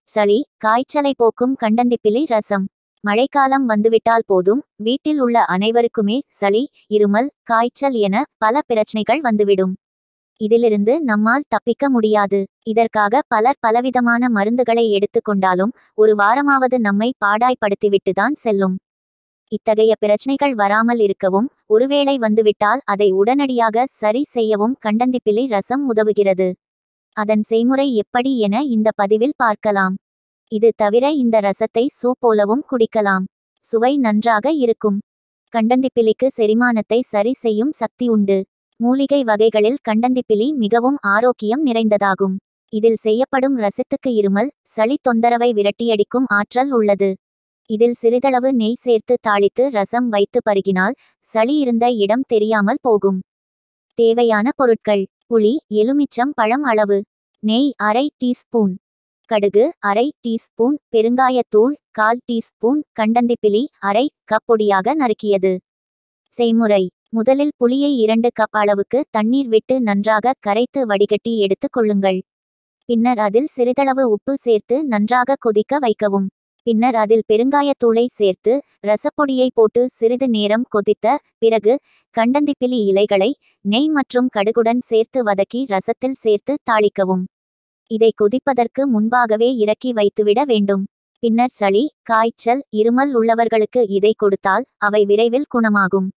சளி காய்ச்சலை போக்கும் கண்டந்திப்பிலி ரசம் மழைக்காலம் வந்துவிட்டால் போதும் வீட்டில் உள்ள அனைவருக்குமே சளி இருமல் காய்ச்சல் என பல பிரச்சனைகள் வந்துவிடும் இதிலிருந்து நம்மால் தப்பிக்க முடியாது இதற்காக பலர் பலவிதமான மருந்துகளை எடுத்துக்கொண்டாலும் ஒரு வாரமாவது நம்மை பாடாய்படுத்திவிட்டுதான் செல்லும் இத்தகைய பிரச்சனைகள் வராமல் இருக்கவும் ஒருவேளை வந்துவிட்டால் அதை உடனடியாக சரி செய்யவும் கண்டந்திப்பிலி ரசம் உதவுகிறது அதன் செய்முறை எப்படி என இந்த பதிவில் பார்க்கலாம் இது தவிர இந்த ரசத்தை சூப் போலவும் குடிக்கலாம் சுவை நன்றாக இருக்கும் கண்டந்திப்பிலிக்கு செரிமானத்தை சரி செய்யும் சக்தி உண்டு மூலிகை வகைகளில் கண்டந்திப்பிலி மிகவும் ஆரோக்கியம் நிறைந்ததாகும் இதில் செய்யப்படும் ரசத்துக்கு இருமல் சளி தொந்தரவை விரட்டியடிக்கும் ஆற்றல் உள்ளது இதில் சிறிதளவு நெய் சேர்த்து தாளித்து ரசம் வைத்து பருகினால் சளி இருந்த இடம் தெரியாமல் போகும் தேவையான பொருட்கள் புளி எலுமிச்சம் பழம் அளவு நெய் அரை டீஸ்பூன் கடுகு அரை டீஸ்பூன் பெருங்காயத்தூள் கால் டீஸ்பூன் கண்டந்திப்பிலி அரை கப் பொடியாக நறுக்கியது செய்முறை முதலில் புளியை இரண்டு கப் அளவுக்கு தண்ணீர் விட்டு நன்றாக கரைத்து வடிகட்டி எடுத்துக் கொள்ளுங்கள் பின்னர் அதில் சிறிதளவு உப்பு சேர்த்து நன்றாக கொதிக்க வைக்கவும் பின்னர் அதில் பெருங்காயத்தூளை சேர்த்து ரசப்பொடியை போட்டு சிறிது நேரம் கொதித்த பிறகு கண்டந்திப்பிலி இலைகளை நெய் மற்றும் கடுகுடன் சேர்த்து வதக்கி ரசத்தில் சேர்த்து தாளிக்கவும் இதை கொதிப்பதற்கு முன்பாகவே இறக்கி வைத்துவிட வேண்டும் பின்னர் சளி காய்ச்சல் இருமல் உள்ளவர்களுக்கு இதை கொடுத்தால் அவை விரைவில் குணமாகும்